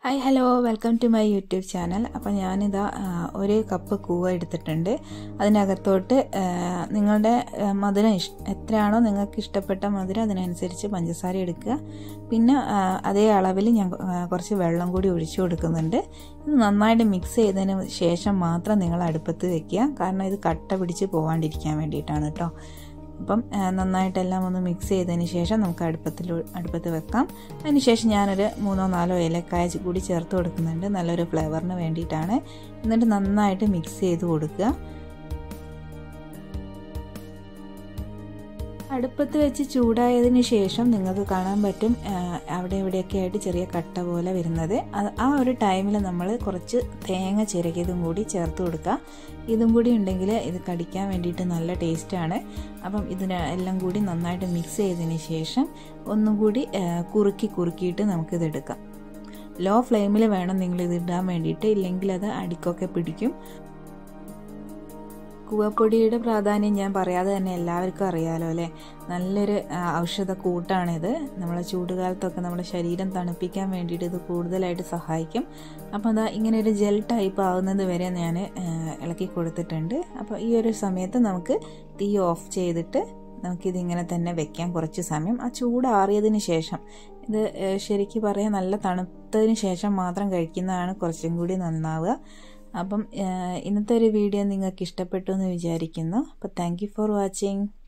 hi hello welcome to my YouTube channel അപ്പോൾ ഞാനിതാ ആ, ഒരു കപ്പ് കൂവ എടുത്തിട്ടുണ്ട് അതിനകത്തോട്ട് ആ, നിങ്ങളുടെ ആ, മധുരം ഇഷ് എത്രയാണോ നിങ്ങൾക്ക് ഇഷ്ടപ്പെട്ട മധുരം അതിനനുസരിച്ച് പഞ്ചസാര എടുക്കുക പിന്നെ ആ, അതേ അളവിൽ ഞാൻ ആ, കുറച്ച് വെള്ളം കൂടി ഒഴിച്ചു കൊടുക്കുന്നുണ്ട് ഇത് നന്നായിട്ട് മിക്സ് ചെയ്തതിന് ശേഷം മാത്രം നിങ്ങൾ അടുപ്പത്ത് വെക്കുക കാരണം ഇത് കട്ട പിടിച്ച് പോകാണ്ടിരിക്കാൻ വേണ്ടിയിട്ടാണ് കേട്ടോ അപ്പം ആ, നന്നായിട്ടെല്ലാം ഒന്ന് മിക്സ് ചെയ്തതിന് ശേഷം നമുക്ക് അടുപ്പത്തിൽ അടുപ്പത്ത് വെക്കാം അതിന് ശേഷം ഞാനൊരു മൂന്നോ നാലോ ഏലക്കായ ച് കൂടി ചേർത്ത് കൊടുക്കുന്നുണ്ട് നല്ലൊരു ഫ്ലേവറിന് വേണ്ടിയിട്ടാണ് എന്നിട്ട് നന്നായിട്ട് മിക്സ് ചെയ്ത് കൊടുക്കുക അടുപ്പത്ത് വെച്ച് ചൂടായതിന് ശേഷം നിങ്ങൾക്ക് കാണാൻ പറ്റും ആ, അവിടെ ഇവിടെയൊക്കെ ആയിട്ട് ചെറിയ കട്ട പോലെ വരുന്നത് അത് ആ ഒരു ടൈമിൽ നമ്മൾ കുറച്ച് തേങ്ങ ചിരകിയതും കൂടി ചേർത്ത് കൊടുക്കുക ഇതും കൂടി ഉണ്ടെങ്കിൽ ഇത് കടിക്കാൻ വേണ്ടിയിട്ട് നല്ല ടേസ്റ്റാണ് അപ്പം ഇതിന് എല്ലാം കൂടി നന്നായിട്ട് മിക്സ് ചെയ്തതിന് ശേഷം ഒന്നും കൂടി ആ, കുറുക്കി കുറുക്കിയിട്ട് നമുക്കിത് എടുക്കാം ലോ ഫ്ലെയിമിൽ വേണം നിങ്ങൾ ഇത് ഇടാൻ വേണ്ടിയിട്ട് ഇല്ലെങ്കിൽ അത് അടിക്കൊക്കെ പിടിക്കും കൂവപ്പൊടിയുടെ പ്രാധാന്യം ഞാൻ പറയാതെ തന്നെ എല്ലാവർക്കും അറിയാലോ അല്ലേ നല്ലൊരു ആ, ഔഷധ കൂട്ടാണിത് നമ്മളെ ചൂടുകാലത്തൊക്കെ നമ്മുടെ ശരീരം തണുപ്പിക്കാൻ വേണ്ടിയിട്ട് ഇത് കൂടുതലായിട്ട് സഹായിക്കും അപ്പോൾ അതാ ഇങ്ങനെ ഒരു ജെൽ ടൈപ്പ് ആവുന്നത് വരെ ഞാൻ ഇളക്കി കൊടുത്തിട്ടുണ്ട് അപ്പോൾ ഈ ഒരു സമയത്ത് നമുക്ക് തീ ഓഫ് ചെയ്തിട്ട് നമുക്കിതിങ്ങനെ തന്നെ വെക്കാം കുറച്ച് സമയം ആ ചൂടാറിയതിന് ശേഷം ഇത് ശരിക്കും പറയാൻ നല്ല തണുത്തതിന് ശേഷം മാത്രം കഴിക്കുന്നതാണ് കുറച്ചും കൂടി നന്നാവുക അപ്പം ഇന്നത്തെ ഒരു വീഡിയോ നിങ്ങൾക്ക് ഇഷ്ടപ്പെട്ടു എന്ന് വിചാരിക്കുന്നു അപ്പോൾ താങ്ക് യു ഫോർ വാച്ചിങ്